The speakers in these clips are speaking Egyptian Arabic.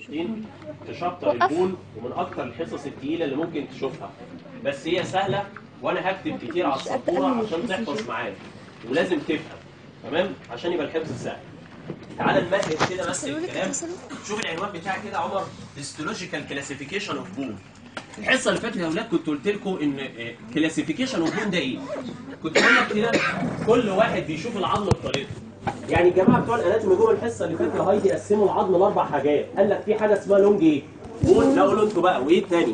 حصتين في شابتر البون ومن اكتر الحصص التقيله اللي ممكن تشوفها بس هي سهله وانا هكتب كتير على السبوره عشان تحفظ معايا ولازم تفهم تمام عشان يبقى الحفظ سهل تعال نمهد كده بس الكلام شوف العنوان بتاعي كده يا عمر هيستولوجيكال كلاسيفيكيشن اوف بون الحصه اللي فاتت يا اولاد كنت قلت لكم ان كلاسيفيكيشن اوف بون ده ايه كنت بقول لك كده كل واحد بيشوف العظم بطريقته يعني الجماعه بتوع الاناتومي جوه الحصه اللي فاتت يا هايدي قسموا العظم لاربع حاجات قال لك في حاجه اسمها لونج ايه بون لا قولوا انتوا بقى وايه تاني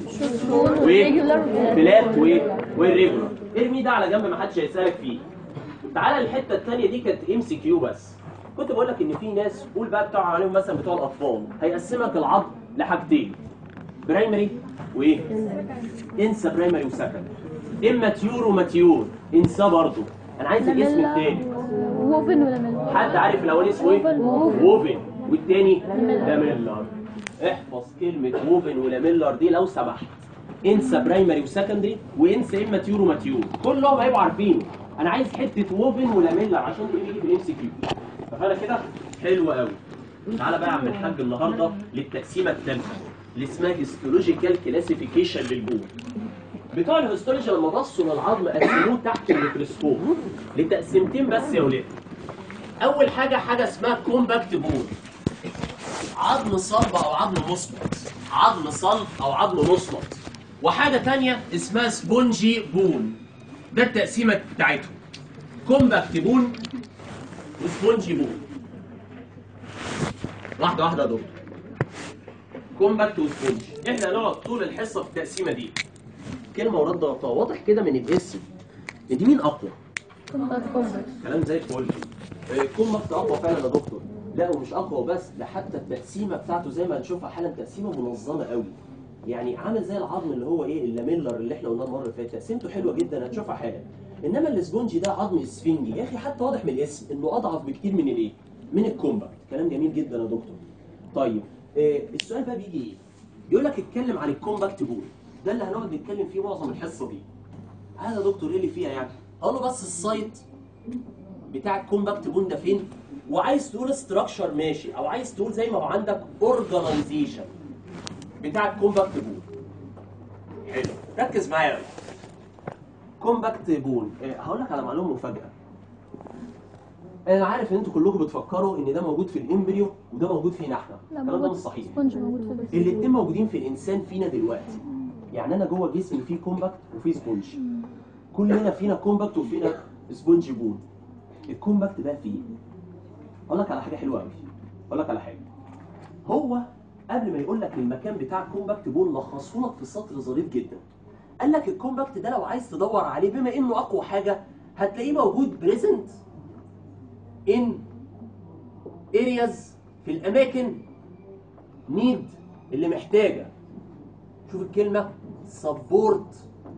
وفلات وايه والريجولار ارمي ده على جنب ما حدش هيسالك فيه تعالى الحته الثانيه دي كانت ام سي كيو بس كنت بقول لك ان في ناس قول بقى بتوع عليهم مثلا بتوع الاطفال هيقسمك العظم لحاجتين برايمري وايه انسى برايمري وسكند اما تيور وماتيور انساه برضه انا عايز الاسم الثاني ووفن ولا ميلر حد عارف الاولاني اسمه ايه ووفن. ووفن والتاني لاميلر احفظ كلمه ووفن ولاميلر دي لو سمحت انسى برايمري وسكندري وانسى اما تيور وماتيور كلهم هيبقوا عارفينه انا عايز حته ووفن ولاميلر عشان يجي في الام سي كيو فانا كده حلو قوي تعالى بقى يا عم الحاج النهارده للتقسيمه الثالثه اللي اسمها هيستولوجيكال كلاسيفيكيشن للبون بتوع الهيستولوجي لما بصوا للعظم قسموه تحت الميكروسكوب لتقسيمتين بس يا ولاد اول حاجه حاجه اسمها كومباكت بون عظم صلب او عظم مصمت عظم صلب او عظم مصمت وحاجه تانية اسمها سبونجي بون ده التقسيمه بتاعتهم كومباكت بون وسبونجي بون واحده واحده يا دكتور كومباكت وسبونجي احنا هنقعد طول الحصه في التقسيمه دي كلمه ورد ضغطها واضح كده من الاسم ان دي مين اقوى كلام زي الفل الكومباكت اقوى فعلا يا دكتور لا ومش اقوى وبس ده حتى التقسيمه بتاعته زي ما هنشوفها حالا تقسيمه منظمه قوي يعني عامل زي العظم اللي هو ايه اللاميلر اللي احنا قلناه المره اللي فاتت تقسيمته حلوه جدا هتشوفها حالا انما الاسبونجي ده عظم اسفنجي يا اخي حتى واضح من الاسم انه اضعف بكتير من الايه من الكومباكت كلام جميل جدا يا دكتور طيب آه السؤال بقى بيجي ايه يقول لك اتكلم عن الكومباكت بول ده اللي هنقعد نتكلم فيه معظم الحصه دي هذا يا دكتور ايه اللي فيها يعني اقول له بس السايت بتاع الكومباكت بون ده فين وعايز تقول استراكشر ماشي او عايز تقول زي ما هو عندك اورجانيزيشن بتاع الكومباكت بون حلو ركز معايا قوي كومباكت بون آه، هقول لك على معلومه مفاجاه انا عارف ان انتوا كلكم بتفكروا ان ده موجود في الامبريو وده موجود فينا احنا الكلام ده مش صحيح سبونج موجود في البسيط الاثنين موجودين في الانسان فينا دلوقتي يعني انا جوه جسمي فيه كومباكت وفيه سبونج كلنا فينا كومباكت وفينا سبونج بون الكومباكت ده فيه اقول لك على حاجه حلوه قوي اقول لك على حاجه هو قبل ما يقول لك المكان بتاع الكومباكت بون لخصه لك في سطر ظريف جدا قال لك الكومباكت ده لو عايز تدور عليه بما انه اقوى حاجه هتلاقيه موجود بريزنت ان ارياز في الاماكن نيد اللي محتاجه شوف الكلمه سبورت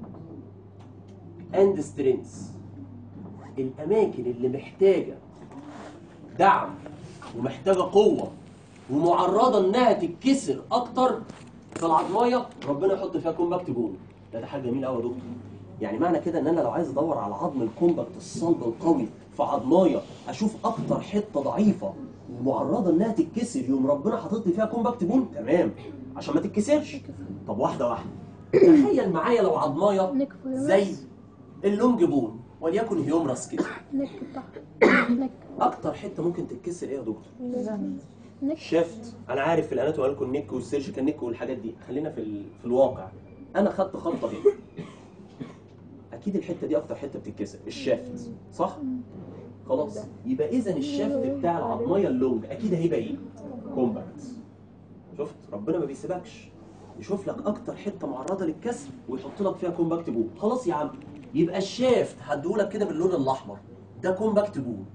اند سترينث الاماكن اللي محتاجه دعم ومحتاجه قوه ومعرضه انها تتكسر اكتر في العظمايه ربنا يحط فيها كومباكت بون ده ده حاجه جميله قوي يا دكتور يعني معنى كده ان انا لو عايز ادور على عظم الكومباكت الصلب القوي في عظمايه اشوف اكتر حته ضعيفه ومعرضه انها تتكسر يوم ربنا حاطط لي فيها كومباكت بون تمام عشان ما تتكسرش طب واحده واحده تخيل معايا لو عظمايه نك زي اللونج بون وليكن هيومرس كده نك بتاعها نك اكتر حته ممكن تتكسر ايه يا دكتور نك شفت انا عارف في الاناتومي قال لكم النك والسيرجيكال نك والحاجات دي خلينا في ال... في الواقع انا خدت خلطه هنا اكيد الحته دي اكتر حته بتتكسر الشافت صح خلاص يبقى اذا الشافت بتاع العظميه اللونج اكيد هيبقى ايه كومباكت شفت ربنا ما بيسيبكش يشوف لك اكتر حته معرضه للكسر ويحط لك فيها كومباكت بون خلاص يا عم يبقى الشافت هديهولك كده باللون الاحمر ده كومباكت بون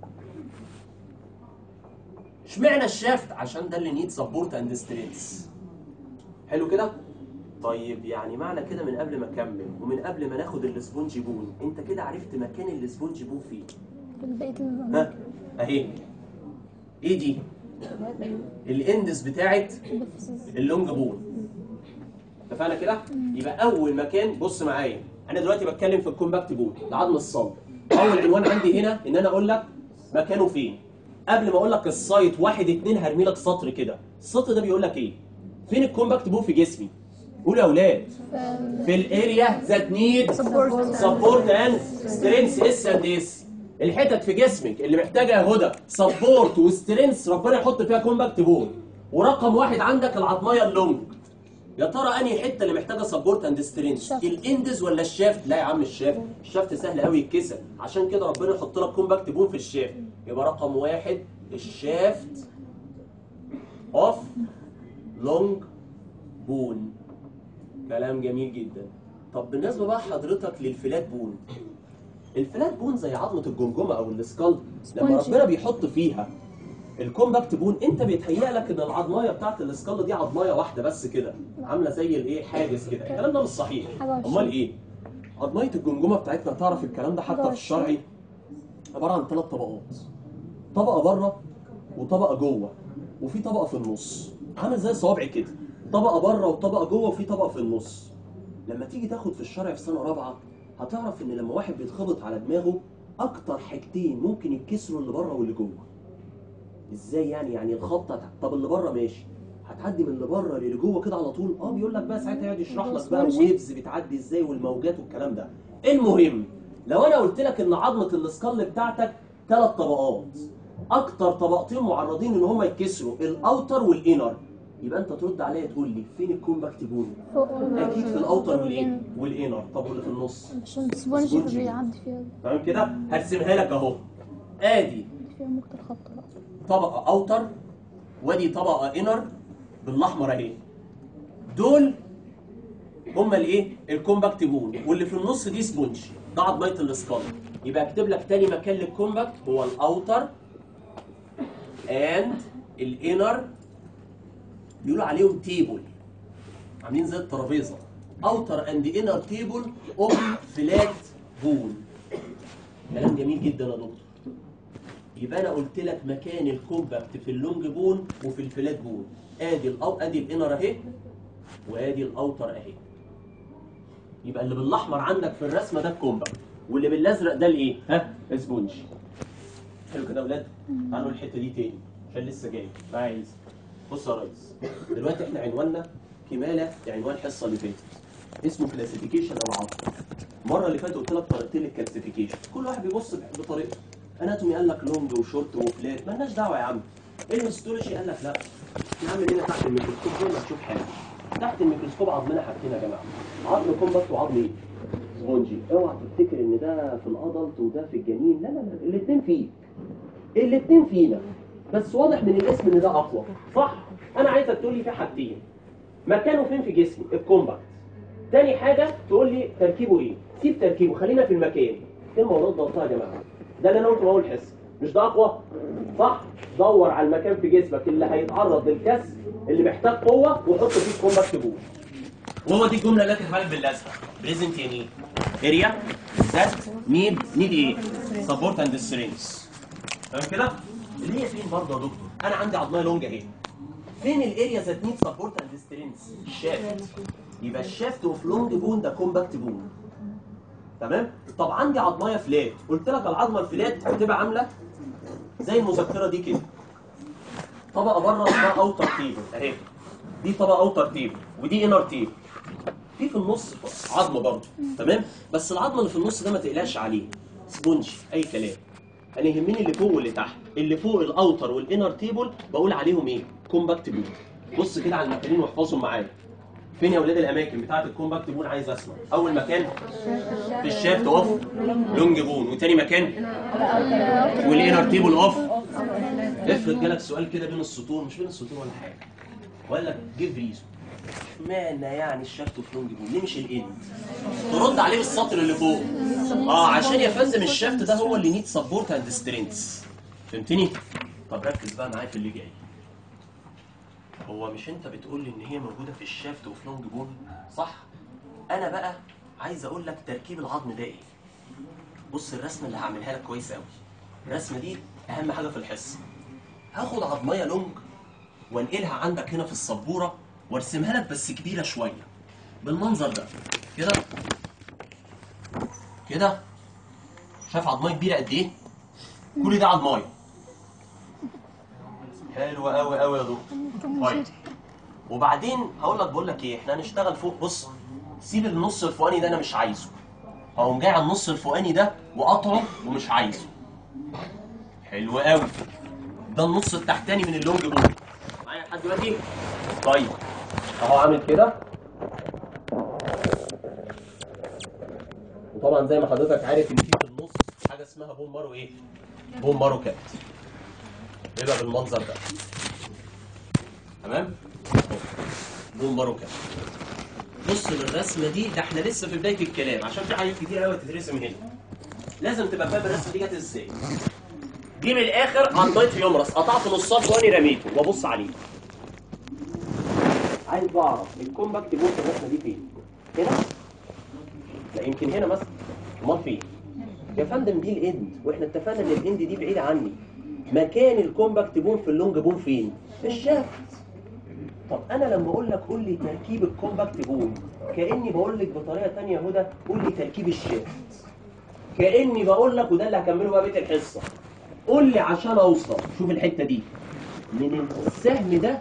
اشمعنى الشافت عشان ده اللي نيد سبورت اند سترينث حلو كده طيب يعني معنى كده من قبل ما اكمل ومن قبل ما ناخد السبونج بون انت كده عرفت مكان السبونج بون فيه بقية ها الأماكن اهي ايه دي الاندس بتاعت اللونج بون اتفقنا كده يبقى اول مكان بص معايا انا دلوقتي بتكلم في الكومباكت بون العظم الصلب اول عنوان عندي هنا ان انا اقول لك مكانه فين قبل ما اقول لك السايت واحد اتنين هرمي لك سطر كده السطر ده بيقول لك ايه فين الكومباكت بون في جسمي قولوا يا اولاد في الاريا ذات نيد Support. سبورت اند سترينث اس اند اس الحتت في جسمك اللي محتاجه يا هدى سبورت وسترينث ربنا يحط فيها كومباكت بون ورقم واحد عندك العظميه اللونج يا ترى انهي حته اللي محتاجه سبورت اند سترينث الشافت. الاندز ولا الشافت لا يا عم الشافت الشافت سهل قوي يتكسر عشان كده ربنا يحط لك كومباكت بون في الشافت يبقى رقم واحد الشافت اوف لونج بون كلام جميل جدا طب بالنسبه بقى حضرتك للفلات بون الفلات بون زي عظمه الجمجمه او السكال لما Spongy. ربنا بيحط فيها الكومباكت بون انت بيتهيأ لك ان العظمايه بتاعت السكال دي عظمايه واحده بس كده عامله زي الايه حاجز كده الكلام ده مش صحيح حاجة وعشرين. امال ايه عظميه الجمجمه بتاعتنا تعرف الكلام ده حتى حاجة في وعشرين. الشرعي عباره عن ثلاث طبقات طبقه بره وطبقه جوه وفي طبقه في النص عامل زي صوابعي كده طبقه بره وطبقه جوه وفي طبقه في النص لما تيجي تاخد في الشرع في سنه رابعه هتعرف ان لما واحد بيتخبط على دماغه اكتر حاجتين ممكن يتكسروا اللي بره واللي جوه ازاي يعني يعني الخبطه طب اللي بره ماشي هتعدي من اللي بره للي جوه كده على طول اه بيقول لك بقى ساعتها يقعد يشرح لك بقى سبونجي. الويفز بتعدي ازاي والموجات والكلام ده المهم لو انا قلت لك ان عظمه الاسكال بتاعتك ثلاث طبقات اكتر طبقتين معرضين ان هم يتكسروا الاوتر والانر يبقى انت ترد عليا تقول لي فين الكومباكت بون فوق اكيد في الاوتر والايه والانر طب واللي في النص عشان سبونجي سبونجي. بيعدي فيها تمام كده هرسمها لك اهو ادي فيها نقطة الخط بقى طبقه اوتر وادي طبقه انر بالاحمر اهي دول هما الايه الكومباكت بون واللي في النص دي سبونج ده عظميه الاسكال يبقى اكتب لك تاني مكان للكومباكت هو الاوتر اند الانر بيقولوا عليهم تيبل عاملين زي الترابيزه اوتر اند انر تيبل اوف فلات بون كلام جميل جدا يا دكتور يبقى انا قلت لك مكان الكومباكت في اللونج بون وفي الفلات بون ادي الأو... ادي الانر اهي وادي الاوتر اهي يبقى اللي بالاحمر عندك في الرسمه ده الكومباكت واللي بالازرق ده الايه ها سبونج حلو كده يا اولاد تعالوا الحته دي تاني عشان لسه جاي عايز بص يا ريس دلوقتي احنا عنواننا كماله لعنوان الحصه اللي فاتت اسمه كلاسيفيكيشن او عطف المره اللي فاتت قلت لك طريقتين للكلاسيفيكيشن كل واحد بيبص بطريقته اناتومي قال لك لونج وشورت وفلات مالناش دعوه يا عم الهيستولوجي قال لك لا نعمل هنا تحت الميكروسكوب زي ما تشوف حاجه تحت الميكروسكوب عظمنا حاجتين يا جماعه عظم كومباكت وعظم ايه؟ سبونجي اوعى تفتكر ان ده في الادلت وده في الجنين لا لا لا الاثنين فيه الاثنين فينا بس واضح من الاسم ان ده اقوى صح انا عايزك تقول لي في حاجتين مكانه فين في جسمي الكومباكت تاني حاجه تقول لي تركيبه ايه سيب تركيبه خلينا في المكان كلمه ورد ضغطها يا جماعه ده اللي انا قلته في اول حصه مش ده اقوى صح دور على المكان في جسمك اللي هيتعرض للكسر اللي محتاج قوه وحط فيه الكومباكت بول وهو دي الجمله اللي كاتبها لك بالازرق بريزنت يعني ايه اريا ذات نيد نيد ايه سبورت اند سترينث تمام كده اللي هي فين برضه يا دكتور انا عندي عظميه لونج اهي فين الاريا ذات نيد سبورت اند سترينث الشافت يبقى الشافت اوف لونج بون ده كومباكت بون تمام طب عندي عظميه فلات قلت لك العظمه الفلات بتبقى عامله زي المذكره دي كده طبقه بره اسمها اوتر تيبل اهي دي طبقه اوتر تيبل ودي انر تيبل في في النص عظمه برضه تمام بس العظمه اللي في النص ده ما تقلقش عليه سبونج اي كلام انا يهمني اللي فوق واللي تحت اللي فوق الاوتر والانر تيبل بقول عليهم ايه كومباكت بون بص كده على المكانين واحفظهم معايا فين يا اولاد الاماكن بتاعه الكومباكت بون عايز اسمع اول مكان في الشافت اوف لونج بون وتاني مكان والانر تيبل اوف افرض جالك سؤال كده بين السطور مش بين السطور ولا حاجه وقال لك جيف ريزون اشمعنى يعني الشافت اوف لونج بون ليه مش الاند ترد عليه بالسطر اللي فوق اه عشان يا فندم الشافت ده هو اللي نيد سبورت اند سترينث فهمتني طب ركز بقى معايا في اللي جاي هو مش انت بتقول لي ان هي موجوده في الشافت اوف لونج بون صح انا بقى عايز اقول لك تركيب العظم ده ايه بص الرسمه اللي هعملها لك كويس قوي الرسمه دي اهم حاجه في الحصه هاخد عظميه لونج وانقلها عندك هنا في السبوره وارسمها لك بس كبيره شويه بالمنظر ده كده كده شايف عظميه كبيره قد ايه كل ده عظمايه حلو قوي قوي يا دكتور طيب وبعدين هقول لك بقول لك ايه احنا هنشتغل فوق بص سيب النص الفوقاني ده انا مش عايزه هقوم جاي على النص الفوقاني ده وقطعه ومش عايزه حلو قوي ده النص التحتاني من اللونج بول معايا لحد دلوقتي طيب اهو عامل كده وطبعا زي ما حضرتك عارف ان في في النص حاجه اسمها بون مارو ايه بون مارو كات يبقى بالمنظر ده تمام بون مارو كات بص للرسمه دي ده احنا لسه في بدايه الكلام عشان في حاجات كتير قوي تترسم هنا لازم تبقى فاهم الرسمه دي جت ازاي دي من الاخر عضيت يمرس قطعت نصات واني رميته وابص عليه عايز بعرف الكومباكت بوت الرسمه دي فين هنا لا يمكن هنا مثلا امال فين يا فندم دي الاند واحنا اتفقنا ان الاند دي بعيده عني مكان الكومباكت بون في اللونج بون فين الشافت طب انا لما اقول لك قول لي تركيب الكومباكت بون كاني بقول لك بطريقه ثانيه يا هدى قول لي تركيب الشافت كاني بقول لك وده اللي هكمله بقى بيت الحصه قول لي عشان اوصل شوف الحته دي من السهم ده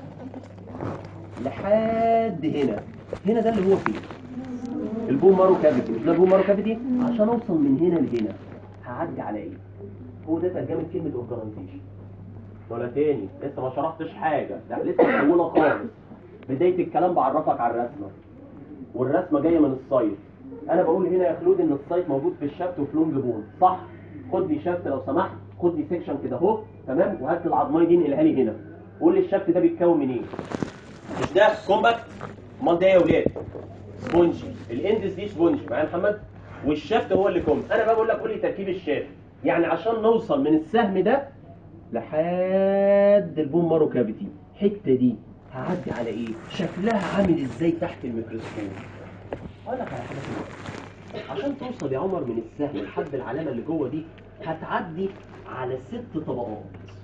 لحد هنا هنا ده اللي هو فين البوم مارو كافيتي مش ده البوم مارو كافيتي عشان اوصل من هنا لهنا هعدي على ايه هو ده ترجمه كلمه اورجانيزيشن ولا تاني لسه ما شرحتش حاجه ده لسه في اولها خالص بدايه الكلام بعرفك على الرسمه والرسمه جايه من السايت انا بقول هنا يا خلود ان السايت موجود في الشافت وفي لونج بون صح خد لي شافت لو سمحت خد لي سيكشن كده اهو تمام وهات لي العظمايه دي انقلها لي هنا قول لي الشافت ده بيتكون من ايه مش ده كومباكت امال ده إيه يا ولاد سبونجي الاندس دي سبونجي معايا يا محمد والشافت هو اللي كوم انا بقى بقول لك قول لي تركيب الشافت يعني عشان نوصل من السهم ده لحد البون مارو كافيتي الحته دي هعدي على ايه شكلها عامل ازاي تحت الميكروسكوب اقول لك على حاجه كده عشان توصل يا عمر من السهم لحد العلامه اللي جوه دي هتعدي على ست طبقات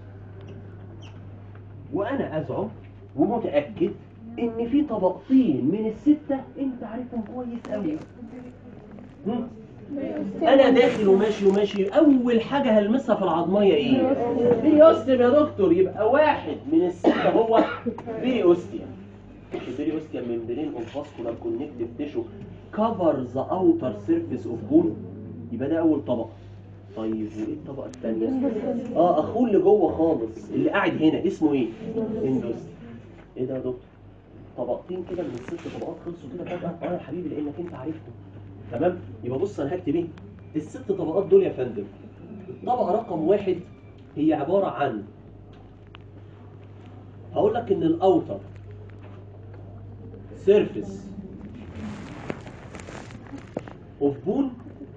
وانا ازعم ومتاكد ان في طبقتين من السته انت عارفهم كويس قوي هم؟ انا داخل وماشي وماشي اول حاجه هلمسها في العظميه ايه بيريوستيم يا دكتور يبقى واحد من السته هو بيريوستيم البيريوستيم ممبرين اون فاسكولار كونكتيف تيشو كفر ذا اوتر سيرفيس اوف بون يبقى ده اول طبقه طيب وايه الطبقه الثانيه اه اخوه اللي جوه خالص اللي قاعد هنا اسمه ايه اندوستيم ايه ده يا دكتور طبقتين كده من الست طبقات خلصوا كده فجاه اه يا حبيبي لانك انت عارفهم تمام يبقى بص انا هكتب ايه الست طبقات دول يا فندم الطبقه رقم واحد هي عباره عن هقول لك ان الاوتر سيرفيس اوف بون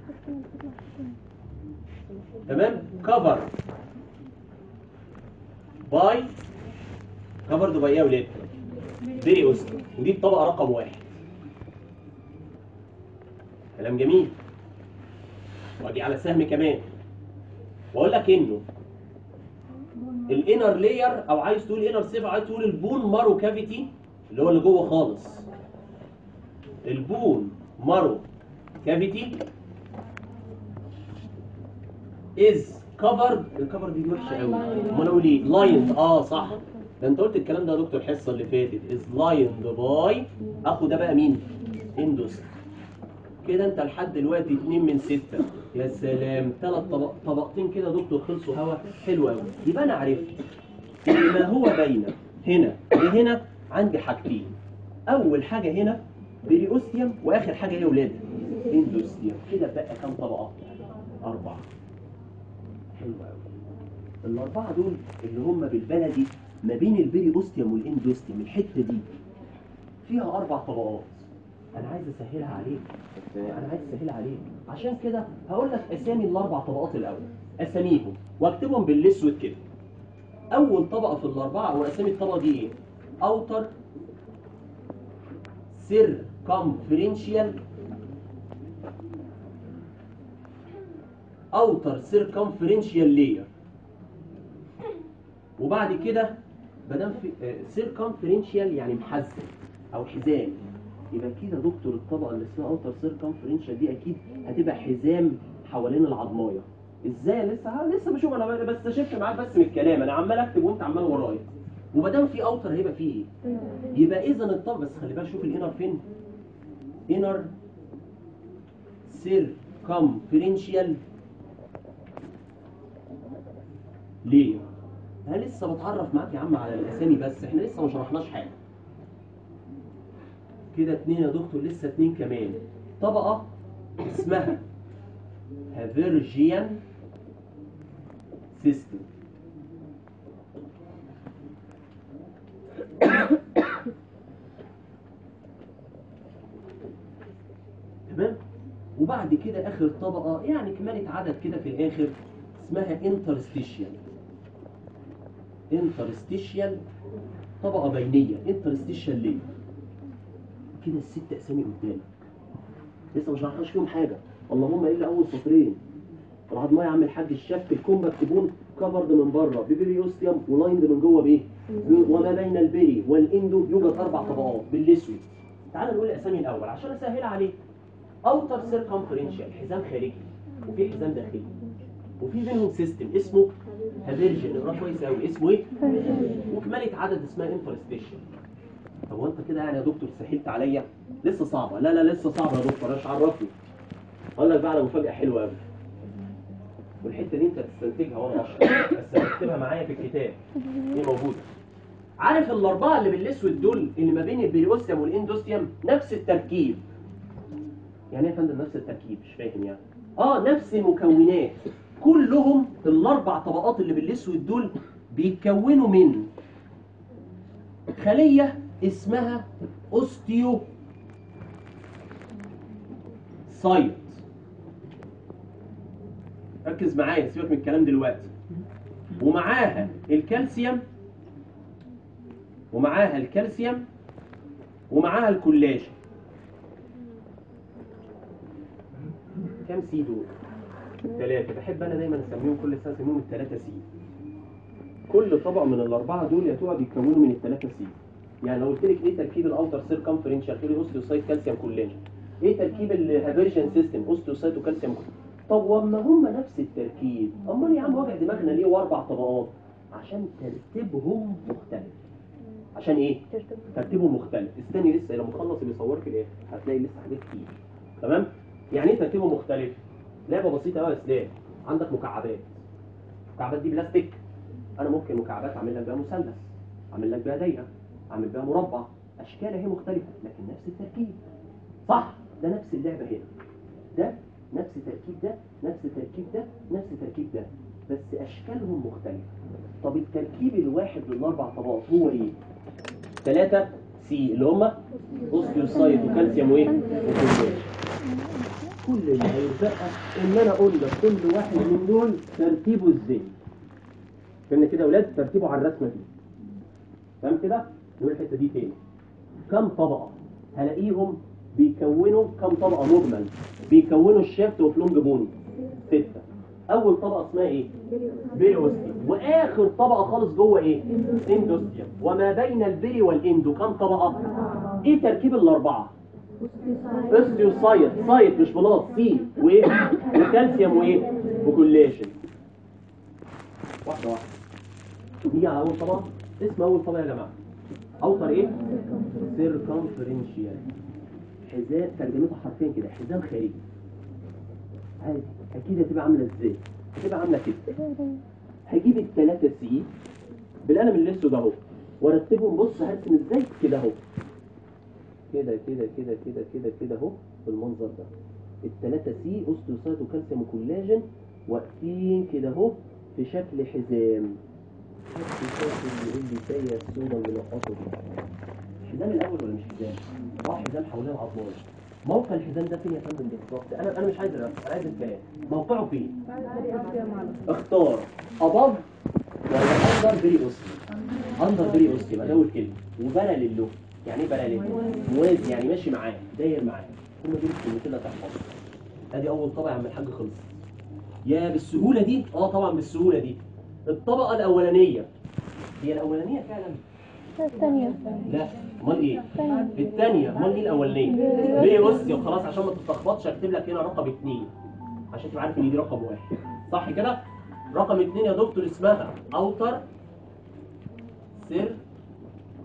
تمام كفر باي كفرد باي ايه يا ولاد فيري اوستر ودي الطبقه رقم واحد كلام جميل واجي على سهم كمان واقول لك انه الانر لاير او عايز تقول انر سيف عايز تقول البون مارو كافيتي اللي هو اللي جوه خالص البون مارو كافيتي از كفرد الكفر دي وحشه قوي امال اقول ايه لايند اه صح ده انت قلت الكلام ده يا دكتور الحصه اللي فاتت از لايند باي اخو ده بقى مين اندوس كده انت لحد دلوقتي اتنين من ستة يا سلام ثلاث طبق طبقتين كده يا دكتور خلصوا هوا حلو قوي يبقى انا عرفت ان ما هو بين هنا وهنا عندي حاجتين اول حاجه هنا بريوستيوم واخر حاجه ايه يا ولاد اندوستيوم كده بقى كام طبقه اربعه حلو قوي الاربعه دول اللي هم بالبلدي ما بين البريوستيوم والاندوستيوم الحته دي فيها اربع طبقات انا عايز اسهلها عليك انا عايز اسهلها عليك عشان كده هقول لك اسامي الاربع طبقات الاول اساميهم واكتبهم بالاسود كده اول طبقه في الاربعه هو اسامي الطبقه دي ايه اوتر سيركمفرنشال اوتر سيركمفرنشال لاير وبعد كده مادام في سيركمفرنشال يعني محزن او حزام يبقى كده دكتور الطبقه اللي اسمها اوتر سيركمفرنشال دي اكيد هتبقى حزام حوالين العظمايه ازاي لسه ها لسه بشوف انا بس شفت معاك بس من الكلام انا عمال اكتب وانت عمال ورايا وما دام في اوتر هيبقى فيه ايه يبقى اذا الطبق بس خلي بالك شوف الانر فين انر سيركمفرنشال ليه انا لسه بتعرف معاك يا عم على الاسامي بس احنا لسه ما شرحناش حاجه كده اتنين يا دكتور لسه اتنين كمان طبقه اسمها هافيرجيان سيستم تمام وبعد كده اخر طبقه يعني كمالة عدد كده في الاخر اسمها انترستيشيال انترستيشيال طبقه بينيه انترستيشيال ليه كده الست اسامي قدامك لسه ما شرحناش فيهم حاجه اللهم الا اول سطرين راحت ما يا عم الحاج الشف الكومباكت بون كفرد من بره ببريوستيوم ولايند من جوه بايه؟ وما بين البري والاندو يوجد اربع طبقات بالاسود تعال نقول الاسامي الاول عشان اسهل عليك اوتر سيركمفرنشال حزام خارجي وفي حزام داخلي وفي بينهم سيستم اسمه هافيرجن اقراه كويس قوي اسمه ايه؟ وكمالة عدد اسمها انترستيشن طب هو انت كده يعني يا دكتور سهلت عليا لسه صعبه لا لا لسه صعبه يا دكتور ايش عرفني اقول لك بقى على مفاجاه حلوه قوي والحته دي انت تستنتجها وانا بشرح بس هتكتبها معايا في الكتاب دي موجوده عارف الاربعه اللي بالاسود دول اللي ما بين البريوستيوم والاندوستيوم نفس التركيب يعني ايه يا فندم نفس التركيب مش فاهم يعني اه نفس المكونات كلهم الاربع طبقات اللي بالاسود دول بيتكونوا من خليه اسمها اوستيو سايت ركز معايا سيبك من الكلام دلوقتي ومعاها الكالسيوم ومعاها الكالسيوم ومعاها الكولاجين كام سي دول؟ ثلاثة بحب أنا دايما أسميهم كل سنة أسميهم الثلاثة سي كل طبقة من الأربعة دول يا تبقى بيتكونوا من الثلاثة سي يعني لو قلت لك إيه تركيب الأوتر سيركمفرنشال تقولي أوستيوسايت كالسيوم كولاجين إيه تركيب الهافيرجن سيستم أوستيوسايت وكالسيوم كولاجين طب وما هم نفس التركيب امال يا عم وجع دماغنا ليه واربع طبقات عشان ترتيبهم مختلف عشان ايه ترتيبهم مختلف استني لسه لما اخلص اللي صورك الاخر هتلاقي لسه حاجات كتير تمام يعني ايه ترتيبهم مختلف لعبه بسيطه قوي يا اسلام عندك مكعبات المكعبات دي بلاستيك انا ممكن مكعبات اعمل لك بيها مثلث اعمل لك بيها دايره اعمل بيها مربع اشكالها هي مختلفه لكن نفس التركيب صح ده نفس اللعبه هنا ده نفس تركيب ده نفس تركيب ده نفس تركيب ده بس اشكالهم مختلفه طب التركيب الواحد للاربع طبقات هو ايه ثلاثة سي اللي هم اوستيوسايت وكالسيوم وايه وكلورايد. كل اللي هيتبقى ان انا اقول لك كل واحد من دول ترتيبه ازاي فهمنا كده يا اولاد ترتيبه على الرسمه دي تمام كده نقول الحته دي تاني كم طبقه هلاقيهم بيكونوا كم طبقه مجمل بيكونوا الشافت وفلونج بوني ستة أول طبقة اسمها إيه؟ بيريوستيوم وآخر طبقة خالص جوه إيه؟ إندوستيوم وما بين البيري والإندو كم طبقة؟ إيه تركيب الأربعة؟ اوستيوسايت سايت مش بلاط سي وإيه؟ وكالسيوم وإيه؟ وكولاجين واحدة واحدة نيجي على أول طبقة اسم أول طبقة يا جماعة أوتر إيه؟ سيركمفرنشيال حذاء ترجمته حرفيا كده حزام خارجي عادي اكيد هتبقى عامله ازاي هتبقى عامله كده هجيب الثلاثه سي بالقلم الاسود اهو وارتبهم بص هرسم ازاي كده اهو كده كده كده كده كده كده اهو بالمنظر ده الثلاثه سي اوستيوسايت وكالسيوم وكولاجين واقفين كده اهو في شكل حزام حد شايف اللي يقول لي فيا السودا اللي نقطه دي حزام الاول ولا مش حزام؟ اه حزام حوالين العضلات موقع الحزام ده فين يا فندم بالظبط؟ انا انا مش عايز الرسم انا عايز الكلام موقعه فين؟ اختار اباف ولا اندر بري اوستي اندر بري اوستي بقى اول كلمه وبلل له يعني ايه بلل موازي يعني ماشي معاه داير معاه هم دول الكلمتين اللي هتحفظهم ادي اول طبقه يا عم الحاج خلص يا بالسهوله دي اه طبعا بالسهوله دي الطبقه الاولانيه هي الاولانيه فعلا الثانية لا امال ايه الثانية الثانيه امال ايه الاولانيه ليه بص وخلاص عشان ما تتلخبطش هكتب لك هنا رقم اثنين عشان تبقى عارف ان دي رقم واحد صح كده رقم اثنين يا دكتور اسمها اوتر سير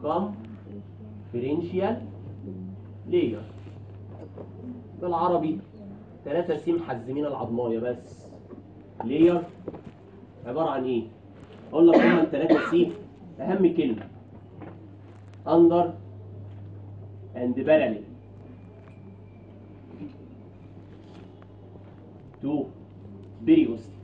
كونفرنشال لير بالعربي ثلاثة سيم حزمين العظمايه بس لير عباره عن ايه؟ اقول لك هما الثلاثة سيم اهم كلمه اندر اند باراليل تو بيريوستي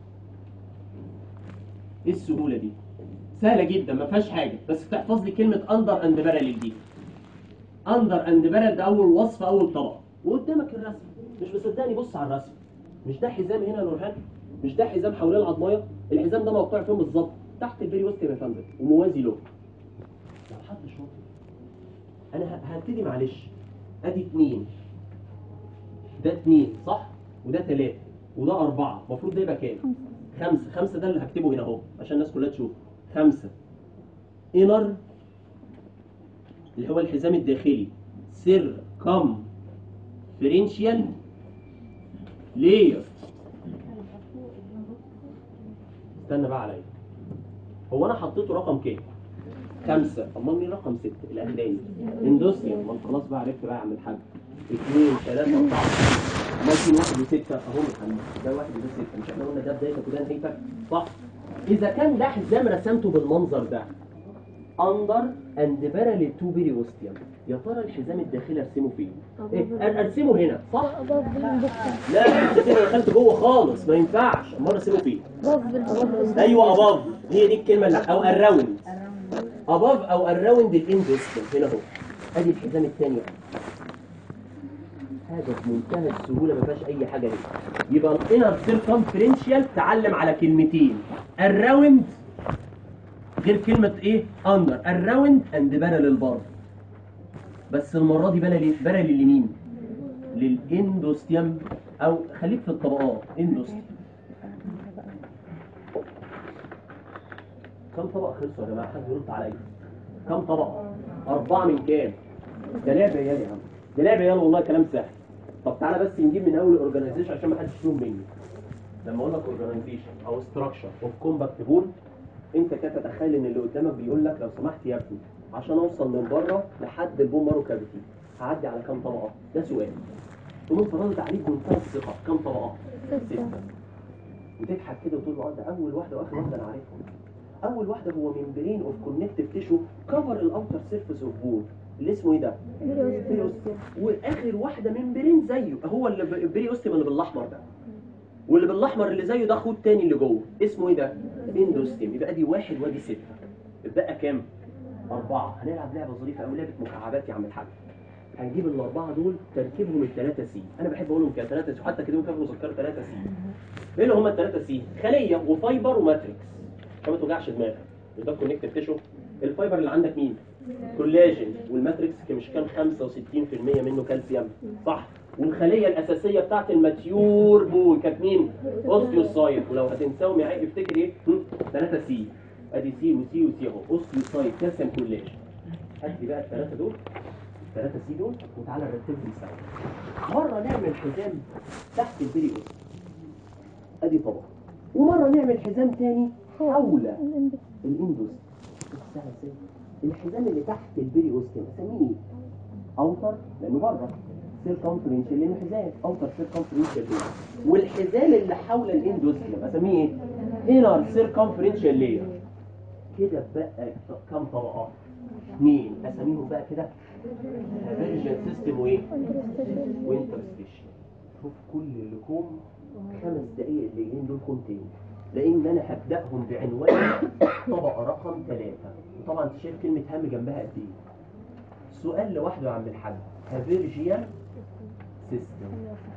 ايه السهوله دي سهله جدا ما فيهاش حاجه بس تحفظ لي كلمه اندر اند باراليل دي اندر اند باراليل ده اول وصف اول طبقه وقدامك الرسم مش مصدقني بص على الرسم مش ده حزام هنا يا نورهان مش ده حزام حوالين العضمايه الحزام ده موقع فين بالظبط تحت البيريوستي يا فندم وموازي له لو حد شاطر انا ه- هبتدي معلش ادي اتنين ده اتنين صح وده تلاته وده اربعه المفروض ده يبقى كام خمسه خمسه ده اللي هكتبه هنا اهو عشان الناس كلها تشوف خمسه انر اللي هو الحزام الداخلي سير كم فرنشيال لير استنى بقى عليا هو انا حطيته رقم كام خمسة امال مين رقم ستة الاخراني اندوستريا ما انت خلاص بقى عرفت بقى اعمل حاجة اثنين ثلاثة أربعة امال فين واحد وستة اهو يا محمد ده واحد وده ستة مش احنا قلنا ده بدايتك وده نهايتك صح اذا كان ده حزام رسمته بالمنظر ده اندر اند باراليل تو بيريوستيوم يا ترى الحزام الداخلي ارسمه فين؟ ايه أر- ارسمه هنا صح؟ أباف بالإندكتر لا انت كده دخلت جوه خالص ما ينفعش امال ارسمه فين؟ أباف بالإندكتر ايوه اباف هي دي الكلمه اللي او اراوند اباف او اراوند الاندوستيوم هنا اهو ادي الحزام الثاني حاجه في منتهى السهوله ما فيهاش اي حاجه هنا يبقى الانر سيركمفرنشال تعلم على كلمتين الراوند غير كلمه ايه اندر الراوند اند بارل برضه بس المره دي بارل بارل لمين للاندوستيوم او خليك في الطبقات اندوستيوم كم طبق خلصوا يا جماعه حد يرد عليا كم طبق اربعه من كام ده لعب عيال يا عم ده لعب عيال والله كلام سهل طب تعالى بس نجيب من اول الاورجنايزيشن عشان ما حدش يشوف مني لما اقول لك اورجنايزيشن او ستراكشر اوف كومباكت بول انت كده تتخيل ان اللي قدامك بيقول لك لو سمحت يا ابني عشان اوصل من بره لحد البون مارو كافيتي هعدي على كام طبقه ده سؤال تقوم انت ردت عليك بمنتهى الثقه كام طبقه ستة وتضحك كده وتقول له اه ده اول واحده واخر واحده انا عارفهم اول واحده هو ممبرين اوف كونكتيف تيشو كفر الاوتر سيرفيس اوف بون اللي اسمه ايه ده؟ بريوستيوم واخر واحده ممبرين زيه هو اللي ب- البريوستيوم اللي بالاحمر ده واللي بالاحمر اللي زيه ده خد تاني اللي جوه اسمه ايه ده؟ اندوستيوم يبقى دي واحد وادي سته اتبقى كام؟ اربعه هنلعب لعبه ظريفه قوي لعبه مكعبات يا عم الحاج هنجيب الاربعه دول تركيبهم الثلاثه سي انا بحب اقولهم كده ثلاثه سي وحتى كده كانوا مذكره ثلاثه سي ايه اللي هم الثلاثه سي خليه وفايبر وماتريكس عشان ما توجعش دماغك مش ده كونكتيف تيشو الفايبر اللي عندك مين كولاجين والماتريكس كان مش كان 65% منه كالسيوم صح والخليه الاساسيه بتاعت الماتيور بول كانت مين اوستيوسايت ولو هتنساهم يا عيب افتكر ايه 3 سي ادي سي وسي وسي اهو اوستيوسايت كالسيوم كولاجين هات لي بقى الثلاثه دول الثلاثه سي دول وتعالى نرتبهم سوا مره نعمل حزام تحت البري اوست ادي طبق ومره نعمل حزام تاني حول الإندكتر الاندوس بص ازاي الحزام اللي تحت البري اوستيوم اسميه ايه؟ اوتر لانه بره سيركمفرنشال لانه حزام اوتر سيركمفرنشال والحزام اللي حول الاندوستيوم اسميه ايه؟ انر سيركمفرنشال لير كده بقى كام طبقه؟ اثنين اساميهم بقى كده فيرجن سيستم وايه؟ وانترستيشن شوف كل اللي كوم خمس دقايق اللي جايين دول كوم تاني لان انا هبداهم بعنوان طبقه رقم ثلاثه وطبعا انت شايف كلمه هم جنبها قد ايه سؤال لوحده يا عم الحاج هافيرجيان سيستم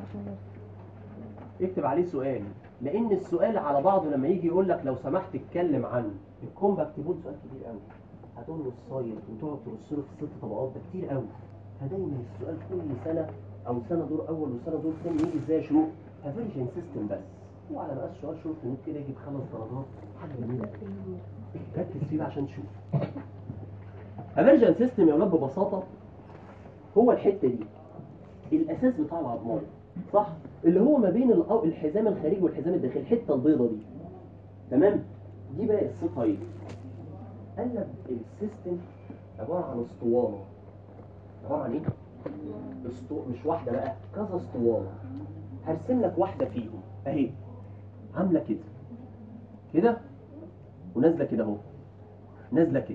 اكتب عليه سؤال لان السؤال على بعضه لما يجي يقول لك لو سمحت اتكلم عن الكومباكت بول سؤال كبير قوي هتقول له الصايد وتقعد ترص له في ست طبقات ده كتير قوي فدايما السؤال كل سنه او سنه دور اول وسنه دور ثاني يجي ازاي يا شروق هافيرجن سيستم بس وعلى مقاس سؤال شروق في كده يجيب خمس درجات حاجه جميله ركز فيه بقى عشان تشوف هافيرجن سيستم يا اولاد ببساطه هو الحته دي الاساس بتاع العظمايه صح اللي هو ما بين الأ- الحزام الخارجي والحزام الداخلي الحته البيضه دي تمام دي بقى قصتها ايه قال لك السيستم عباره عن اسطوانه عباره عن ايه؟ اسطو... مش واحده بقى كذا اسطوانه هرسم لك واحده فيهم اهي عامله كده كده ونازله كده اهو نازله كده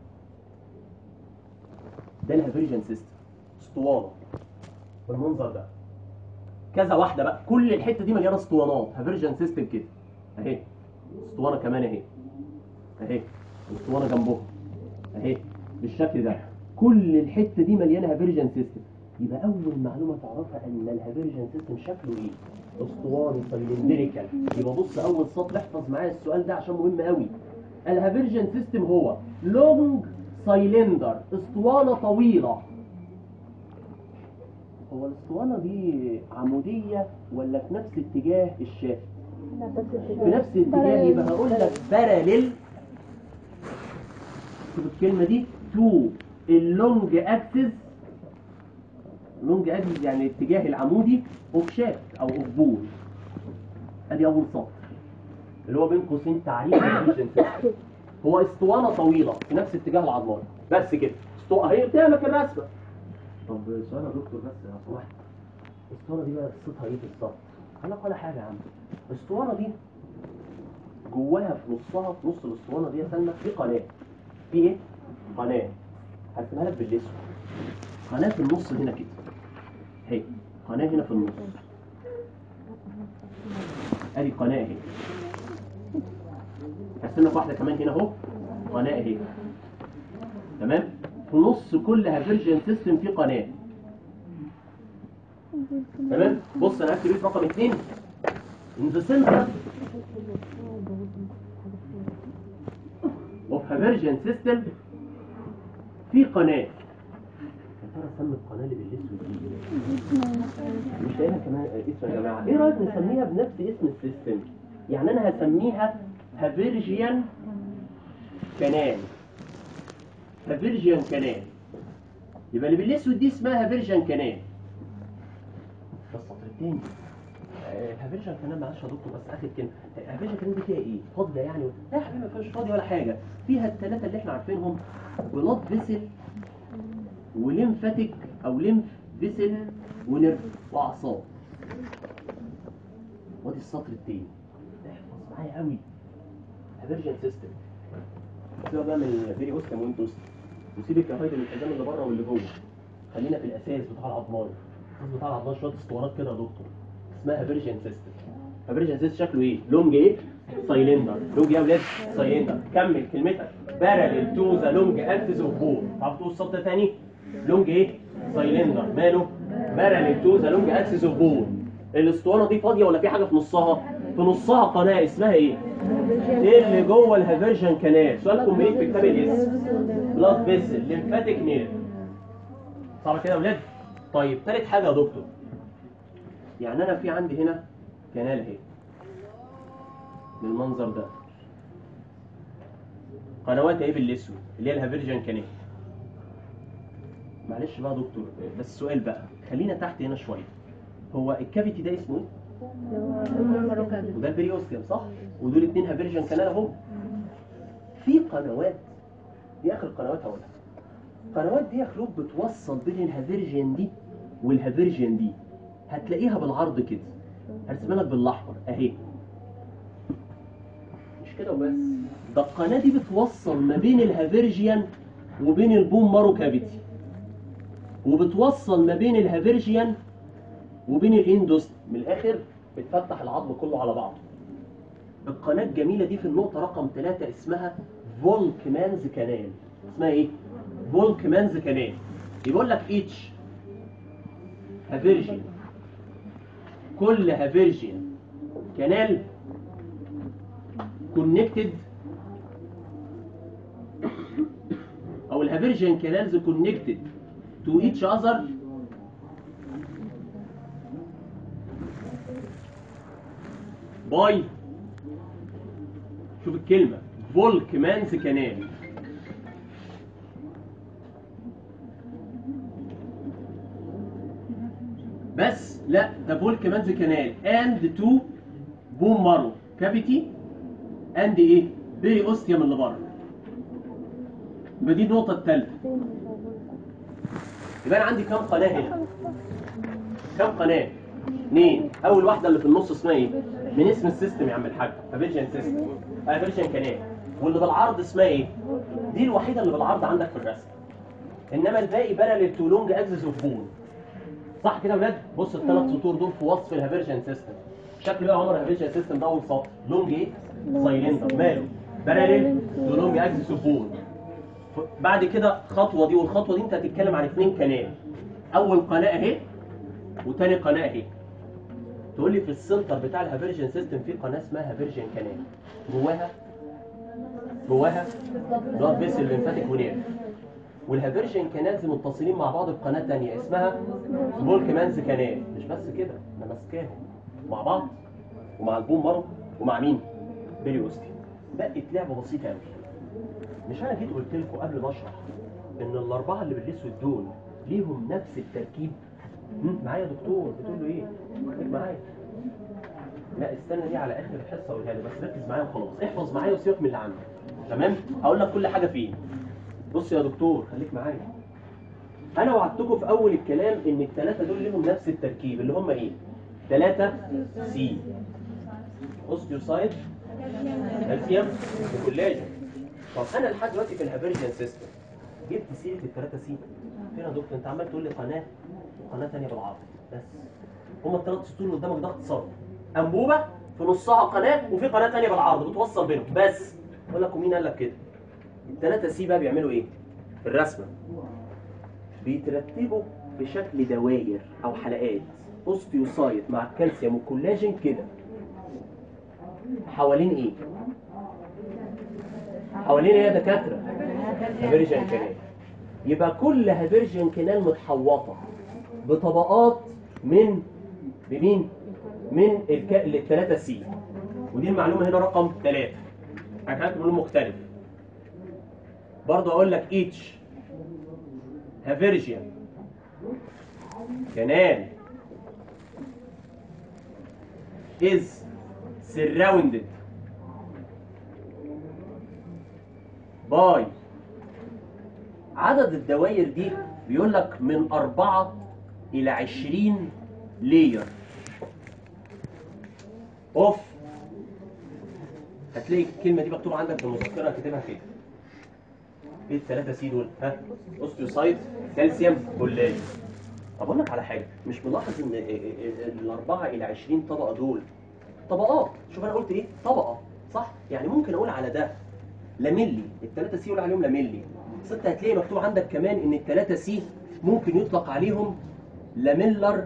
ده الهافيرجن سيستم اسطوانه بالمنظر ده كذا واحده بقى كل الحته دي مليانه اسطوانات هافيرجن سيستم كده اهي اسطوانه كمان اهي اهي اسطوانه جنبهم اهي بالشكل ده كل الحته دي مليانه هافيرجن سيستم يبقى اول معلومه تعرفها ان الهافيرجن سيستم شكله ايه اسطواني سلندريكال يبقى بص اول سطر احفظ معايا السؤال ده عشان مهم قوي الهافيرجن سيستم هو لونج سايلندر اسطوانه طويله هو الاسطوانه دي عموديه ولا في نفس اتجاه الشافت في نفس الاتجاه يبقى هقول لك باراليل شوف الكلمه دي تو اللونج اكسس لونج اكسس يعني الاتجاه العمودي اوف شافت او اوف بول ادي اول سطر اللي هو بين قوسين تعريف الفيجن سيستم هو اسطوانه طويله في نفس اتجاه العضلات بس كده اسطوانه هي قدامك الرسمه طب سؤال يا دكتور بس لو سمحت الاسطوانه دي بقى قصتها ايه بالظبط؟ قال لك ولا حاجه يا عم الاسطوانه دي جواها في نصها في نص الاسطوانه دي يا سلمى في قناه في ايه؟ قناه هرسمها لك بالاسود قناه في النص هنا كده اهي قناه هنا في النص ادي قناه اهي هرسم لك واحده كمان هنا اهو قناه اهي تمام في نص كل هافيرجن سيستم في قناه تمام بص انا هكتب رقم اثنين in the center of هافيرجن سيستم في قناه يا ترى سمي القناه اللي بالاسود دي مش لاقيها كمان اسم يا جماعه ايه رايك نسميها بنفس اسم السيستم يعني انا هسميها هافيرجيان كنال هافيرجيان كنال يبقى اللي بالاسود دي اسمها هافيرجيان كنال ده السطر التاني آه، هافيرجيان كنال معلش يا دكتور بس اخر كلمه هافيرجيان كنال دي فيها ايه؟ فاضيه يعني لا يا حبيبي ما فيهاش فاضيه ولا حاجه فيها الثلاثه اللي احنا عارفينهم بلاد فيسل وليمفاتيك او ليمف فيسل ونرف واعصاب وادي السطر التاني احفظ معايا قوي هافيرجن سيستم سيبك بقى من الفيري اوستم وانتوس وسيب الكفايد من الحزام اللي بره واللي جوه خلينا في الاساس بتاع العضلات الاساس بتاع العضلات شويه اسطوانات كده يا دكتور اسمها هافيرجن سيستم هافيرجن سيستم شكله ايه؟ لونج ايه؟ سايلندر لونج ايه يا ولاد؟ سايلندر كمل كلمتك باراليل تو ذا لونج اكسس اوف بول تعرف تقول السطر تاني؟ لونج ايه؟ سايلندر ماله؟ باراليل تو ذا لونج اكسس اوف بول الاسطوانه دي فاضيه ولا في حاجه في نصها؟ في نصها قناه اسمها ايه؟ ايه اللي جوه الهافيرجن كانال؟ سؤالكم ايه في كتاب الاسم؟ بلاد فيسل ليمفاتيك نير صعب كده يا ولاد؟ طيب تالت حاجه يا دكتور يعني انا في عندي هنا كنال اهي بالمنظر ده قنوات اهي بالاسود اللي هي الهافيرجن كانال معلش بقى يا دكتور بس السؤال بقى خلينا تحت هنا شويه هو الكافيتي ده اسمه ايه؟ وده البريوستيوم صح؟ ودول اتنين هافيرجن كانال اهو في قنوات دي اخر قنوات هقولها القنوات دي يا خلود بتوصل بين الهافيرجن دي والهافيرجن دي هتلاقيها بالعرض كده هرسمها لك بالاحمر اهي مش كده وبس ده القناه دي بتوصل ما بين الهافيرجيان وبين البوم مارو كافيتي وبتوصل ما بين الهافيرجيان وبين الاندوس من الاخر بتفتح العظم كله على بعضه القناه الجميله دي في النقطه رقم ثلاثة اسمها فولكمانز كانال اسمها ايه فولكمانز كانال يقول لك ايتش هافيرجين كل هافيرجين كانال كونكتد او الهافيرجين كانالز كونكتد تو ايتش اذر باي شوف الكلمة فولكمانز كانال بس لا ده فولكمانز كانال اند تو بوم مارو كافيتي اند ايه بيري اوستيوم اللي بره يبقى دي النقطه الثالثه يبقى انا عندي كام قناه هنا كام قناه اثنين اول واحده اللي في النص اسمها ايه من اسم السيستم يا عم الحاج افيرجن سيستم افيرجن كانال واللي بالعرض اسمها ايه دي الوحيده اللي بالعرض عندك في الرسم انما الباقي باراليل تو لونج اكسس اوف بون صح كده يا ولاد بص الثلاث سطور دول في وصف الهافيرجن سيستم شكل بقى عمر الهافيرجن سيستم ده اول سطر لونج ايه سايلندر ماله باراليل تو لونج اكسس اوف بون بعد كده خطوه دي والخطوه دي انت هتتكلم عن اثنين كنال اول قناه اهي وتاني قناه اهي تقول لي في السنتر بتاع الهافيرجن سيستم في قناه اسمها هافيرجن كانال جواها جواها بلاد فيسل ليمفاتيك ونيرف والهافيرجن كانالز متصلين مع بعض بقناه ثانيه اسمها فولكمانز كانال مش بس كده انا ماسكاهم مع بعض ومع البوم برضه ومع مين؟ بيريوستي بقت لعبه بسيطه قوي مش انا جيت قلت لكم قبل ما اشرح ان الاربعه اللي بالاسود دول ليهم نفس التركيب هم؟ معايا يا دكتور بتقول له ايه؟ خليك معايا لا استنى دي على اخر الحصه اقولها له بس ركز معايا وخلاص احفظ معايا وسيبك من اللي عندك تمام؟ هقول لك كل حاجه فين بص يا دكتور خليك معايا انا وعدتكم في اول الكلام ان الثلاثه دول لهم نفس التركيب اللي هم ايه؟ ثلاثه سي اوستيوسايد كالسيوم وكولاجين طب انا لحد دلوقتي في الهافيرجن سيستم جبت سيره الثلاثه سي فين يا دكتور انت عمال تقول لي قناه وقناه ثانيه بالعرض بس هما الثلاث سطور اللي قدامك ده اختصار انبوبه في نصها قناه وفي قناه ثانيه بالعرض بتوصل بينهم بس اقول لك ومين قال لك كده الثلاثه سي بقى بيعملوا ايه في الرسمه بيترتبوا بشكل دوائر او حلقات اوستيوسايت مع الكالسيوم والكولاجين كده حوالين ايه حوالين ايه يا دكاتره هافيرجن كانال يبقى كل هافيرجن كانال متحوطه بطبقات من بمين من الك... الثلاثه سي ودي المعلومه هنا رقم ثلاثة حاجات معلومه مختلف برضه اقول لك ايتش هافيرجن كانال is surrounded باي عدد الدوائر دي بيقول لك من أربعة إلى عشرين لاير اوف هتلاقي الكلمة دي مكتوبة عندك في المذكرة كاتبها كده ايه الثلاثة سي دول؟ ها؟ اوستيوسايت كالسيوم كولاجين طب اقول لك على حاجة مش ملاحظ ان الأربعة إلى عشرين طبقة دول طبقات شوف أنا قلت إيه؟ طبقة صح؟ يعني ممكن أقول على ده لاميلي الثلاثة سي يقول عليهم لاميلي بس انت هتلاقي مكتوب عندك كمان ان الثلاثة سي ممكن يطلق عليهم لاميلر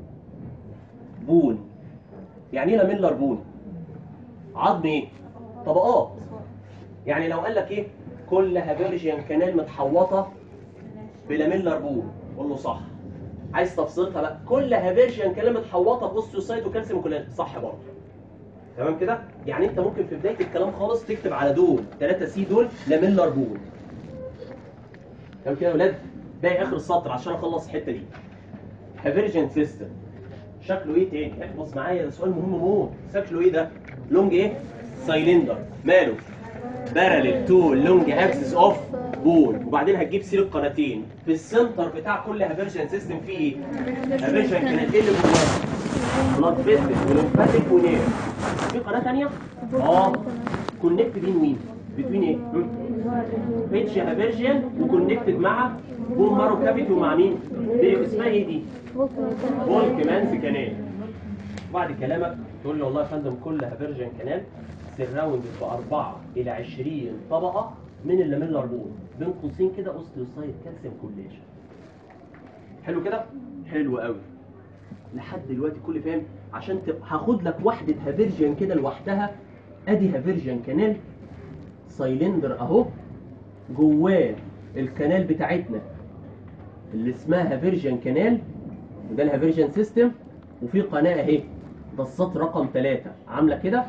بون يعني ايه لاميلر بون عظم ايه طبقات يعني لو قال لك ايه كل هافيرجيان كانال متحوطه بلاميلر بون قول له صح عايز تفصيلها بقى كل هافيرجيان كانال متحوطه باوستيوسايت وكالسيوم وكولاجين صح برضه تمام كده يعني انت ممكن في بدايه الكلام خالص تكتب على دول 3 سي دول لاميلر بون تمام كده يا ولاد باقي اخر السطر عشان اخلص الحته دي هافيرجن سيستم شكله ايه تاني احفظ معايا ده سؤال مهم موت شكله ايه ده لونج ايه سايلندر ماله باراليل تو لونج اكسس اوف بول وبعدين هتجيب سير القناتين في السنتر بتاع كل هافيرجن سيستم فيه ايه هافيرجن كانت ايه اللي جواه بلاد فيسل ولومفاتيك ونير في قناه ثانيه اه كونكت بين وين بتوين ايه بيتش هافيرجن وكونكتد مع بون مارو كافيتي ومع مين دي اسمها ايه دي بول كمان في كانال بعد كلامك تقول لي والله يا فندم كل هافيرجن كانال سراوند بأربعة إلى 20 طبقة من اللاميلر بون بين قوسين كده اوستيوسايت كالسيوم كولاجين حلو كده حلو قوي لحد دلوقتي كل فاهم عشان تبقى هاخد لك وحده هافيرجن كده لوحدها ادي هافيرجن كانال سايلندر اهو جواه الكنال بتاعتنا اللي اسمها هافيرجن كانال وده الهافيرجن سيستم وفي قناه اهي ده السطر رقم ثلاثة عامله كده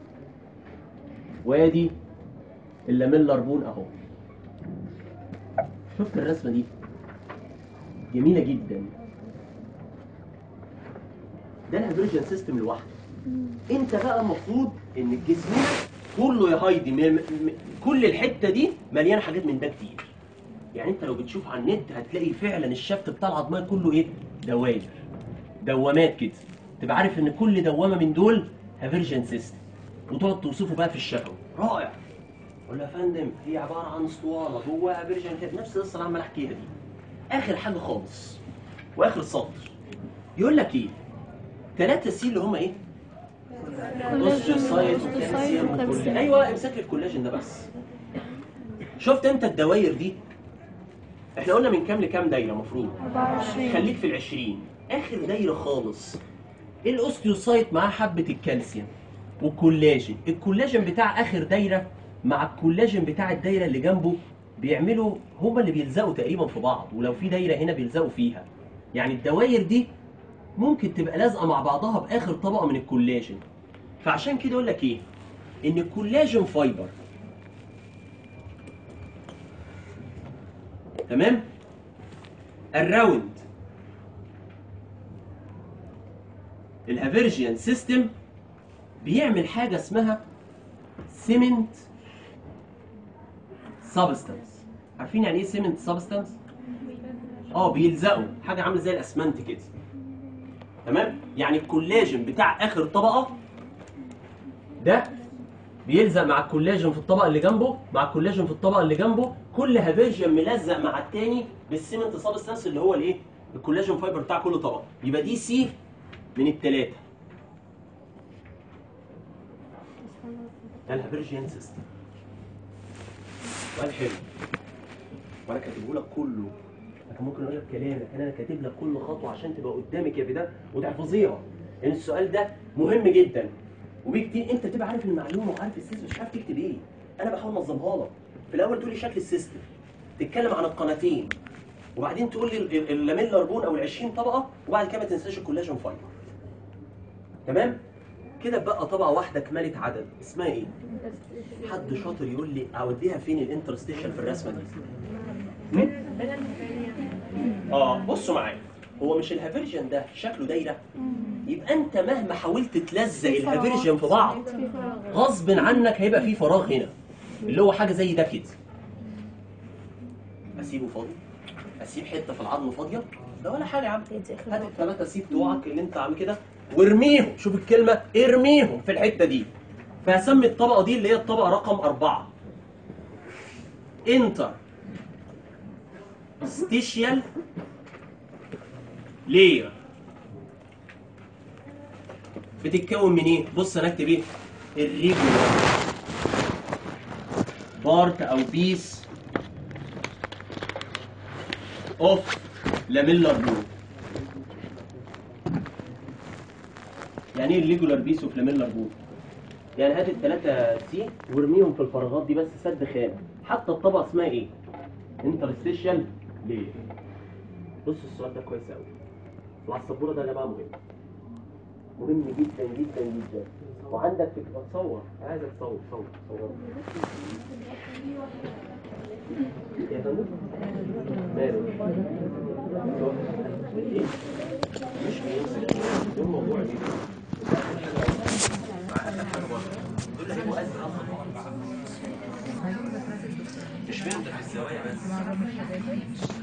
وادي اللاميلر بون اهو شفت الرسمه دي جميله جدا ده الهيدروجين سيستم لوحده انت بقى المفروض ان الجسم كله يا هايدي م- م- كل الحته دي مليانه حاجات من ده كتير يعني انت لو بتشوف على النت هتلاقي فعلا الشفت بتاع العظميه كله ايه دوائر دوامات كده تبقى عارف ان كل دوامه من دول هافيرجن سيستم وتقعد توصفه بقى في الشفوي رائع ولا يا فندم هي عباره عن اسطوانه جواها فيرجن كده نفس القصه اللي عمال احكيها دي اخر حاجه خالص واخر سطر يقول لك ايه 3 سي اللي هم ايه اوستيوسايت وكالسيوم وكل- ايوه امسك لي الكولاجين ده بس شفت انت الدواير دي احنا قلنا من كام لكام دايره المفروض 24 خليك في العشرين اخر دايره خالص الاوستيوسايت معاه حبه الكالسيوم والكولاجين الكولاجين بتاع اخر دايره مع الكولاجين بتاع الدايره اللي جنبه بيعملوا هما اللي بيلزقوا تقريبا في بعض ولو في دايره هنا بيلزقوا فيها يعني الدواير دي ممكن تبقى لازقه مع بعضها باخر طبقه من الكولاجين فعشان كده اقول لك ايه ان الكولاجين فايبر تمام الراوند الهافيرجيان سيستم بيعمل حاجه اسمها سيمنت سبستانس عارفين يعني ايه سيمنت سبستانس اه بيلزقوا حاجه عامله زي الاسمنت كده تمام يعني الكولاجين بتاع اخر طبقه ده بيلزق مع الكولاجين في الطبقه اللي جنبه مع الكولاجين في الطبقه اللي جنبه كل هافيرجن ملزق مع التاني بالسيمنت سبستانس اللي هو الايه الكولاجين فايبر بتاع كل طبقه يبقى دي سي من الثلاثه ده الهافيرجيان سيستم سؤال حلو وانا كاتبه لك كله لكن ممكن اقول لك كلام لكن انا كاتب لك كل خطوه عشان تبقى قدامك يا بدايه وتحفظيها لان السؤال ده مهم جدا وبيه كتير انت تبقى عارف المعلومه وعارف السيستم مش عارف تكتب ايه انا بحاول انظمها لك في الاول تقول لي شكل السيستم تتكلم عن القناتين وبعدين تقول لي ال- ال- اللاميلر بون او ال 20 طبقه وبعد كده ما تنساش الكولاجين فايبر تمام كده بقى طبقه واحده كمالة عدد اسمها ايه حد شاطر يقول لي اوديها فين الانترستيشن في الرسمه دي هم؟ اه بصوا معايا هو مش الهافيرجن ده شكله دايره يبقى انت مهما حاولت تلزق الهافيرجن في بعض غصب عنك هيبقى في فراغ هنا اللي هو حاجه زي ده كده اسيبه فاضي اسيب حته في العظم فاضيه ده ولا حاجه يا عم هات الثلاثه سي بتوعك اللي انت عامل كده وارميهم شوف الكلمه ارميهم في الحته دي فهسمي الطبقه دي اللي هي الطبقه رقم أربعة انتر ستيشيال لير بتتكون من ايه؟ بص انا اكتب ايه؟ الريجولار بارت او بيس اوف لاميلر بون يعني ايه الريجولار بيس اوف لاميلر بون؟ يعني هات الثلاثة سي وارميهم في الفراغات دي بس سد خام حتى الطبقة اسمها ايه؟ انترستيشال ليه؟ بص السؤال ده كويس قوي وعلى السبورة ده يا جماعة مهم مهم جدا جدا جدا وعندك فكرة تصور عايزك تصور صور صور يا فندم ماله ايه مش بيمسك ده الموضوع دي دول اللي هيبقوا أزرق أصلاً. مش بيمسك في الزوايا بس